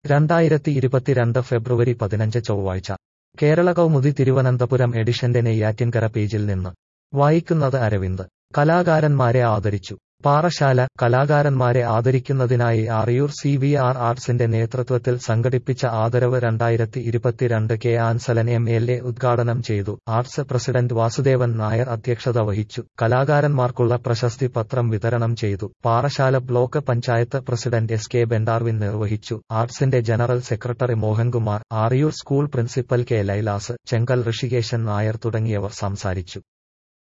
രണ്ടായിരത്തി ഇരുപത്തിരണ്ട് ഫെബ്രുവരി പതിനഞ്ച് ചൊവ്വാഴ്ച കേരള കൗമുദി തിരുവനന്തപുരം എഡിഷന്റെ നെയ്യാറ്റിൻകര പേജിൽ നിന്ന് വായിക്കുന്നത് അരവിന്ദ് കലാകാരന്മാരെ ആദരിച്ചു പാറശാല കലാകാരന്മാരെ ആദരിക്കുന്നതിനായി ആറിയൂർ സി വി ആർ ആർട്സിന്റെ നേതൃത്വത്തിൽ സംഘടിപ്പിച്ച ആദരവ് രണ്ടായിരത്തി ഇരുപത്തിരണ്ട് K Anselan M L A ഉദ്ഘാടനം ചെയ്തു ആർട്സ് പ്രസിഡന്റ് വാസുദേവൻ നായർ അധ്യക്ഷത വഹിച്ചു കലാകാരന്മാർക്കുള്ള പ്രശസ്തി പത്രം വിതരണം ചെയ്തു Parassala block panchayat president S K Bendarvin നിർവഹിച്ചു ആർട്സിന്റെ general secretary Mohankumar Ariyoor school principal K Lailas Chenkal Hrishikesan Nair തുടങ്ങിയവർ സംസാരിച്ചു